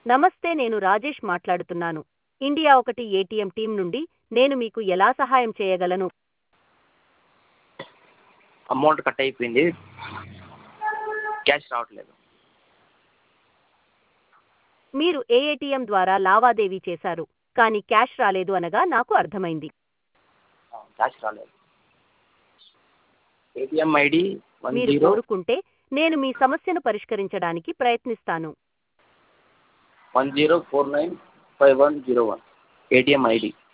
నమస్తే నేను రాజేష్ మాట్లాడుతున్నాను ఇండియా ఒకటి ఏటీఎం టీం నుండి నేను మీకు ఎలా సహాయం చేయగలను అమౌంట్ కట్ అయిపోయింది క్యాష్ రావట్లేదు మీరు ఏ ఏటీఎం ద్వారా లావాదేవీ చేశారు కానీ క్యాష్ రాలేదు అనగా నాకు అర్థమైంది క్యాష్ రాలేదు ఏటీఎం ఐడి వన్ మీరు జీరో కోరుకుంటే నేను మీ సమస్యను పరిష్కరించడానికి ప్రయత్నిస్తాను one zero four nine five one zero one ATM ID